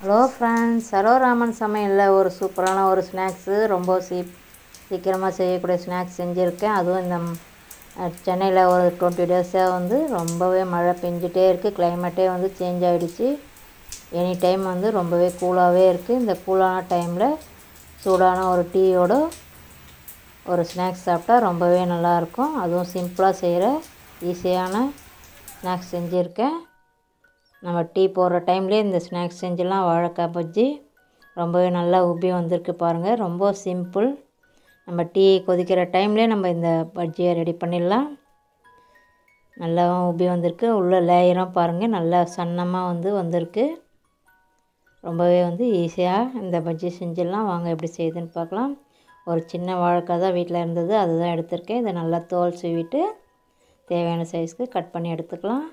hello friends hello Raman சமையலில் ஒரு சூப்பரான ஒரு ஸ்நாக்ஸு ரொம்ப சீப் சீக்கிரமாக செய்யக்கூடிய ஸ்நாக்ஸ் செஞ்சுருக்கேன் அதுவும் இந்த சென்னையில் ஒரு டுவெண்ட்டி டேஸாக வந்து ரொம்பவே மழை பெஞ்சிட்டே இருக்குது கிளைமேட்டே வந்து சேஞ்ச் ஆகிடுச்சு எனி டைம் வந்து ரொம்பவே கூலாகவே இருக்குது இந்த கூலான டைமில் சூடான ஒரு டீயோட ஒரு ஸ்நாக்ஸ் சாப்பிட்டா ரொம்பவே நல்லாயிருக்கும் அதுவும் சிம்பிளாக செய்கிற ஈஸியான ஸ்நாக்ஸ் செஞ்சுருக்கேன் நம்ம டீ போடுற டைம்லேயே இந்த ஸ்நாக்ஸ் செஞ்சிடலாம் வாழைக்காய் பஜ்ஜி ரொம்பவே நல்லா உப்பி வந்திருக்கு பாருங்கள் ரொம்ப சிம்பிள் நம்ம டீ கொதிக்கிற டைம்லேயே நம்ம இந்த பஜ்ஜியை ரெடி பண்ணிடலாம் நல்லா உப்பி வந்திருக்கு உள்ள லேயரும் பாருங்கள் நல்லா சன்னமாக வந்து வந்திருக்கு ரொம்பவே வந்து ஈஸியாக இந்த பஜ்ஜி செஞ்சிடலாம் வாங்க எப்படி செய்யுதுன்னு பார்க்கலாம் ஒரு சின்ன வாழைக்காய் தான் வீட்டில் இருந்தது அதுதான் எடுத்திருக்கேன் இதை நல்லா தோல் சீவிட்டு தேவையான சைஸ்க்கு கட் பண்ணி எடுத்துக்கலாம்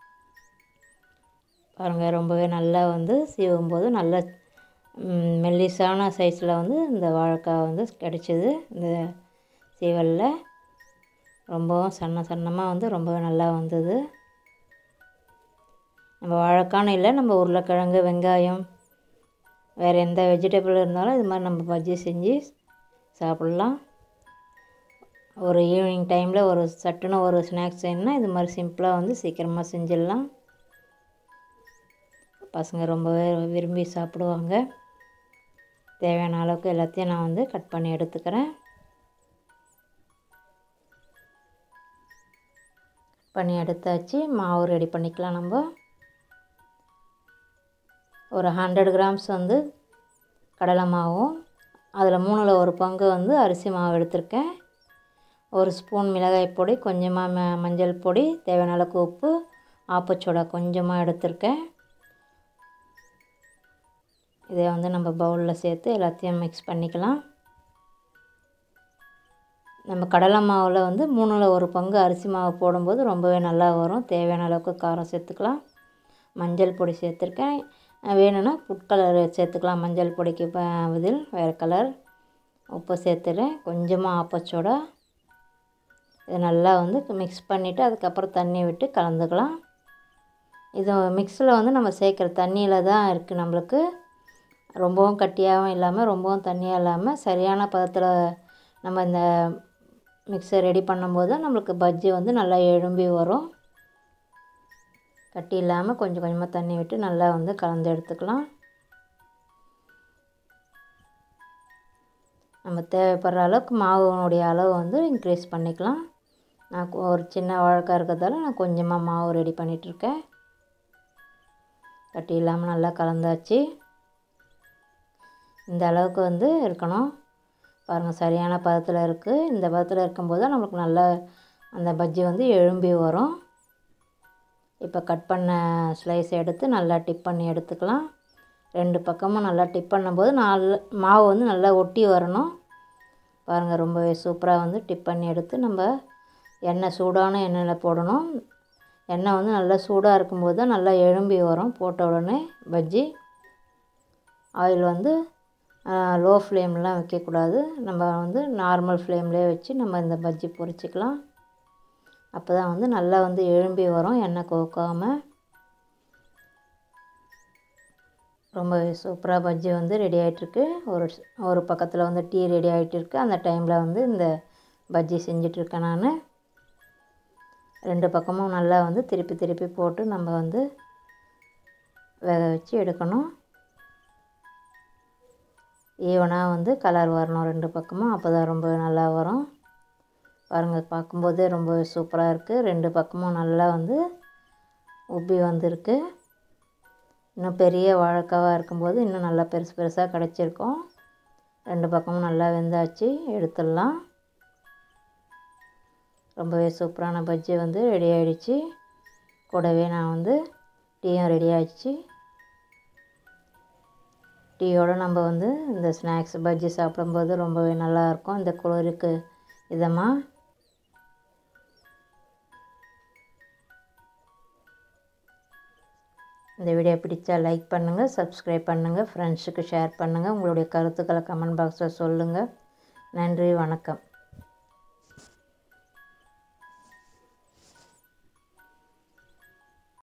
பாருங்கள் ரொம்பவே நல்லா வந்து சீவும் போது நல்ல மெல்லிசான சைஸில் வந்து இந்த வாழைக்காய் வந்து கிடச்சிது இந்த சீவலில் ரொம்பவும் சன்ன சன்னமாக வந்து ரொம்பவே நல்லா வந்தது நம்ம வாழைக்கான்னு இல்லை நம்ம உருளைக்கிழங்கு வெங்காயம் வேறு எந்த வெஜிடபிள் இருந்தாலும் இது மாதிரி நம்ம பஜ்ஜி செஞ்சு சாப்பிட்லாம் ஒரு ஈவினிங் டைமில் ஒரு சட்டுன்னு ஒரு ஸ்நாக்ஸ் செய்யணுன்னா இது மாதிரி சிம்பிளாக வந்து சீக்கிரமாக செஞ்சிடலாம் பசங்க ரொம்பவே விரும்பி சாப்பிடுவாங்க தேவையான அளவுக்கு எல்லாத்தையும் நான் வந்து கட் பண்ணி எடுத்துக்கிறேன் கட் பண்ணி எடுத்தாச்சு மாவு ரெடி பண்ணிக்கலாம் நம்ம ஒரு ஹண்ட்ரட் கிராம்ஸ் வந்து கடலை மாவும் அதில் மூணில் ஒரு பங்கு வந்து அரிசி மாவு எடுத்திருக்கேன் ஒரு ஸ்பூன் மிளகாய் பொடி கொஞ்சமாக ம மஞ்சள் பொடி தேவையான அளவுக்கு உப்பு ஆப்பச்சோடா கொஞ்சமாக எடுத்திருக்கேன் இதை வந்து நம்ம பவுலில் சேர்த்து எல்லாத்தையும் மிக்ஸ் பண்ணிக்கலாம் நம்ம கடலை மாவில் வந்து மூணில் ஒரு பங்கு அரிசி மாவு போடும்போது ரொம்பவே நல்லா வரும் தேவையான அளவுக்கு காரம் சேர்த்துக்கலாம் மஞ்சள் பொடி சேர்த்துருக்கேன் வேணும்னா ஃபுட் கலர் சேர்த்துக்கலாம் மஞ்சள் பொடிக்கு பதில் வேறு கலர் உப்பு சேர்த்துறேன் கொஞ்சமாக ஆப்பச்சோடா இது நல்லா வந்து மிக்ஸ் பண்ணிவிட்டு அதுக்கப்புறம் தண்ணி விட்டு கலந்துக்கலாம் இது மிக்ஸில் வந்து நம்ம சேர்க்குற தண்ணியில் தான் இருக்குது நம்மளுக்கு ரொம்பவும் கட்டியாகவும் இல்லாமல் ரொம்பவும் தண்ணியாக இல்லாமல் சரியான பதத்தில் நம்ம இந்த மிக்ஸை ரெடி பண்ணும்போது நம்மளுக்கு பஜ்ஜி வந்து நல்லா எழும்பி வரும் கட்டி இல்லாமல் கொஞ்சம் கொஞ்சமாக தண்ணி விட்டு நல்லா வந்து கலந்து எடுத்துக்கலாம் நம்ம தேவைப்படுற அளவுக்கு மாவுனுடைய அளவு வந்து இன்க்ரீஸ் பண்ணிக்கலாம் நான் ஒரு சின்ன வழக்காக இருக்கிறதால நான் கொஞ்சமாக மாவு ரெடி பண்ணிகிட்ருக்கேன் கட்டி இல்லாமல் நல்லா கலந்தாச்சு இந்த அளவுக்கு வந்து இருக்கணும் பாருங்கள் சரியான பதத்தில் இருக்குது இந்த பதத்தில் இருக்கும்போது தான் நம்மளுக்கு நல்லா அந்த பஜ்ஜி வந்து எழும்பி வரும் இப்போ கட் பண்ண ஸ்லைஸ் எடுத்து நல்லா டிப் பண்ணி எடுத்துக்கலாம் ரெண்டு பக்கமும் நல்லா டிப் பண்ணும்போது நாலு மாவு வந்து நல்லா ஒட்டி வரணும் பாருங்கள் ரொம்பவே சூப்பராக வந்து டிப் பண்ணி எடுத்து நம்ம எண்ணெய் சூடான எண்ணெயில் போடணும் எண்ணெய் வந்து நல்லா சூடாக இருக்கும்போது தான் நல்லா எழும்பி வரும் போட்ட உடனே பஜ்ஜி ஆயில் வந்து லோ ஃப்ளேம்லாம் வைக்கக்கூடாது நம்ம வந்து நார்மல் ஃப்ளேம்லேயே வச்சு நம்ம இந்த பஜ்ஜி பொரிச்சிக்கலாம் அப்போ தான் வந்து நல்லா வந்து எழும்பி வரும் எண்ணெய் கோக்காமல் ரொம்ப சூப்பராக பஜ்ஜி வந்து ரெடி ஆகிட்டுருக்கு ஒரு ஒரு பக்கத்தில் வந்து டீ ரெடி ஆகிட்டுருக்கு அந்த டைமில் வந்து இந்த பஜ்ஜி செஞ்சிட்ருக்கேன் நான் ரெண்டு பக்கமும் நல்லா வந்து திருப்பி திருப்பி போட்டு நம்ம வந்து வேக வச்சு எடுக்கணும் ஈவனாக வந்து கலர் வரணும் ரெண்டு பக்கமும் அப்போ தான் ரொம்ப நல்லா வரும் பாருங்கள் பார்க்கும்போதே ரொம்ப சூப்பராக இருக்குது ரெண்டு பக்கமும் நல்லா வந்து உப்பி வந்திருக்கு இன்னும் பெரிய வாழைக்காவாக இருக்கும்போது இன்னும் நல்லா பெருசு பெருசாக கிடச்சிருக்கும் ரெண்டு பக்கமும் நல்லா வெந்தாச்சு எடுத்துடலாம் ரொம்பவே சூப்பரான பஜ்ஜி வந்து ரெடி ஆகிடுச்சு கூடவே நான் வந்து டீயும் ரெடி ஆகிடுச்சு டீயோடு நம்ம வந்து இந்த ஸ்நாக்ஸ் பஜ்ஜி சாப்பிடும்போது ரொம்பவே நல்லாயிருக்கும் இந்த குளிருக்கு இதமாக இந்த வீடியோ பிடிச்சா லைக் பண்ணுங்கள் சப்ஸ்கிரைப் பண்ணுங்கள் ஃப்ரெண்ட்ஸுக்கு ஷேர் பண்ணுங்கள் உங்களுடைய கருத்துக்களை கமெண்ட் பாக்ஸில் சொல்லுங்கள் நன்றி வணக்கம்